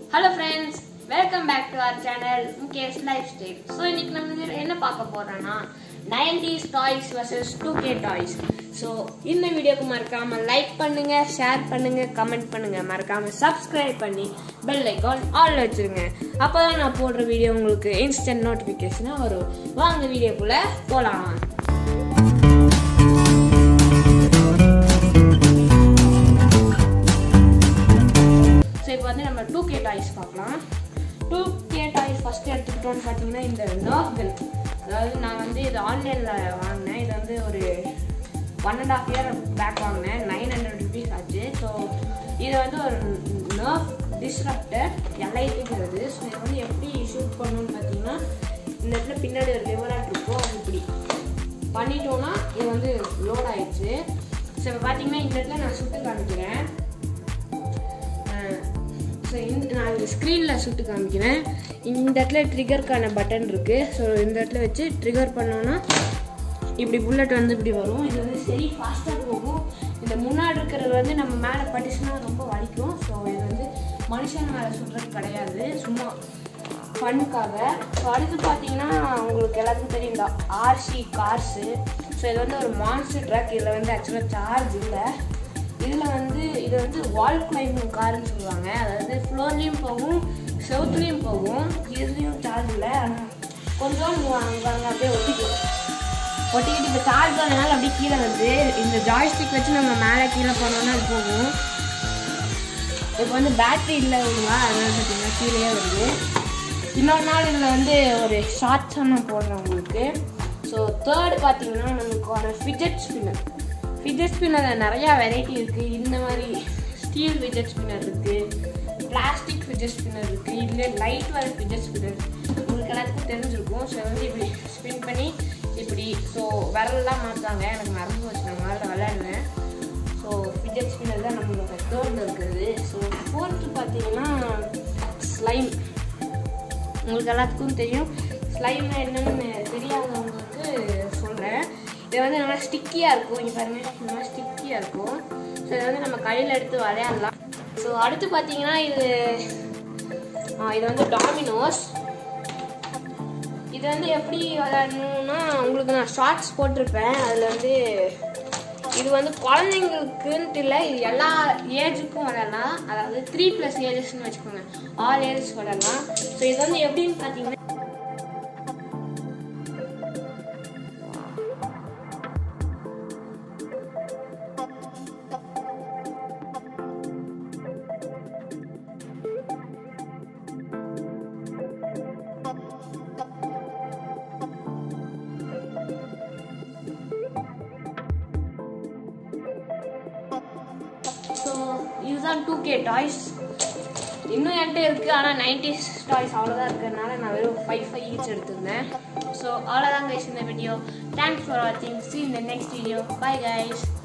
hello friends welcome back to our channel Mukesh lifestyle so இன்னைக்கு நம்ம இதுல என்ன பார்க்க போறோம்னா nineties toys versus two K toys so இந்த வீடியோக்கு மறக்காம லைக் பண்ணுங்க ஷேர் பண்ணுங்க கமெண்ட் பண்ணுங்க மறக்காம சப்ஸ்கிரைப் பண்ணி பெல் ஐக்கான் ஆல் வச்சிருங்க அப்போதான் நான் போடுற வீடியோ உங்களுக்கு இன்ஸ்டன்ட் நோட்டிஃபிகேஷனாக வரும் வாங்க வீடியோக்குள்ள போகலாம் ஸோ இப்போ வந்து நம்ம டூ கே டாய்ஸ் பார்க்கலாம் டூ கே டாய்ஸ் ஃபஸ்ட்டு எடுத்துக்கிட்டோம்னு பார்த்தீங்கன்னா இந்த நர்ஃப் கன் அதாவது நான் வந்து இது ஆன்லைனில் வாங்கினேன் இது வந்து ஒரு one and half year back வாங்கினேன் நைன் ஹண்ட்ரட் ருபீஸ் ஆச்சு ஸோ இது வந்து ஒரு நர்ஃப் டிஸ்ரப்டர் எல்ஐடிங்கிறது ஸோ இதை வந்து எப்படி ஷூட் பண்ணணும்னு பார்த்தீங்கன்னா இந்த இடத்துல பின்னாடி ஒரு லிவராட் இருக்கும் அது இப்படி பண்ணிட்டோம்னா இது வந்து லோட் ஆயிடுச்சு ஸோ இப்போ பார்த்தீங்கன்னா இந்த இடத்துல நான் சுட்டு காமிக்கிறேன் ஸோ இந்த நான் இந்த ஸ்க்ரீனில் சுட்டு காமிக்கிறேன் இந்த இடத்துல ட்ரிகருக்கான பட்டன் இருக்குது ஸோ இந்த இடத்துல வச்சு ட்ரிகர் பண்ணோன்னா இப்படி புல்லட் வந்து இப்படி வரும் இது வந்து சரி ஃபாஸ்ட்டாக போகும் இந்த முன்னாடி இருக்கிறது வந்து நம்ம மேலே பட்டுச்சுன்னா ரொம்ப வலிக்கும் ஸோ இது வந்து மனுஷன் மேலே சுடுறது கிடையாது சும்மா ஃபனுக்காக ஸோ அடுத்து பார்த்தீங்கன்னா உங்களுக்கு எல்லாத்துக்கும் தெரியும் இந்த ஆர்சி கார்ஸு ஸோ இது வந்து ஒரு மான்ஸ்டர் ட்ரக் இதில் வந்து ஆக்சுவலாக சார்ஜ் இல்லை இதில் வந்து இது வந்து வால் கிளைம்பிங் காருன்னு சொல்லுவாங்க அதாவது ஃப்ளோர்லேயும் போகும் செவுத்துலேயும் போகும் இதுலேயும் சார்ஜ் இல்லை ஆனால் கொஞ்சம் அங்கே அங்கே அப்படியே ஒட்டிக்கும் ஒட்டிக்கிட்டு இப்போ சார்ஜ் பண்ணனால அப்படியே கீழே வருது இந்த ஜாய்ஸ்டிக் வச்சு நம்ம மேலே கீழே போனோம்னா அது போகும் இப்போ வந்து பேட்டரி இல்லை ஒழுங்கா அதனால பார்த்தீங்கன்னா கீழே வருது இன்னொரு நாள் இதில் வந்து ஒரு ஷார்ட்ஸாக நான் போடுறேன் உங்களுக்கு ஸோ தேர்ட் பார்த்தீங்கன்னா நமக்கு வர ஃபிஜெட் ஸ்பின்னர் ஃபிஜெட் ஸ்பின்னரில் நிறையா வெரைட்டி இருக்குது இந்த மாதிரி ஸ்டீல் ஃபிஜெட் ஸ்பின்னர் இருக்குது பிளாஸ்டிக் ஃபிஜெட் ஸ்பின்னர் இருக்குது இல்லை லைட் வர ஃபிஜெட் ஸ்பின்னர் உங்களுக்கு எல்லாத்துக்கும் தெரிஞ்சிருக்கும் ஸோ வந்து இப்படி ஸ்பின் பண்ணி இப்படி ஸோ விரல்லாம் மாற்றாங்க எனக்கு மறந்து போச்சு நான் முதல்ல விளையாடுவேன் ஸோ ஃபிஜெட் ஸ்பின்னர் தான் நம்மளோட தேர்டில் இருக்குது ஸோ ஃபோர்த்து பார்த்தீங்கன்னா ஸ்லைம் உங்களுக்கு எல்லாத்துக்கும் தெரியும் ஸ்லைம்னா என்னன்னு தெரியாதவங்களுக்கு சொல்கிறேன் இது வந்து நல்லா ஸ்டிக்கியாக இருக்கும் இங்கே பாருங்க இந்த மாதிரி ஸ்டிக்கியாக இருக்கும் ஸோ இதை வந்து நம்ம கையில் எடுத்து விளையாடலாம் ஸோ அடுத்து பார்த்தீங்கன்னா இது ஆ, இது வந்து டாமினோஸ் இது வந்து எப்படி விளையாடணும்னா உங்களுக்கு நான் ஷார்ட்ஸ் போட்டிருப்பேன் அதில் வந்து இது வந்து குழந்தைங்களுக்குன்ட்டு இல்லை இது எல்லா ஏஜுக்கும் விளையாடலாம் அதாவது த்ரீ ப்ளஸ் ஏஜஸ்ன்னு வச்சுக்கோங்க ஆல் ஏஜஸ் விளையாடலாம் ஸோ இது வந்து எப்படின்னு பார்த்தீங்கன்னா ஸோ இதுதான் டூ கே டாய்ஸ் இன்னும் என்கிட்ட இருக்குது ஆனால் நைன்டிஸ் டாய்ஸ் அவ்வளோதான் இருக்கிறதுனால நான் வெறும் ஃபைவ் ஃபைவ் ஈச் எடுத்திருந்தேன் ஸோ அவ்வளோதான் கைஸ் இந்த வீடியோ தேங்க்ஸ் ஃபார் வாட்சிங் சி இந்த நெக்ஸ்ட் வீடியோ பை கைஸ்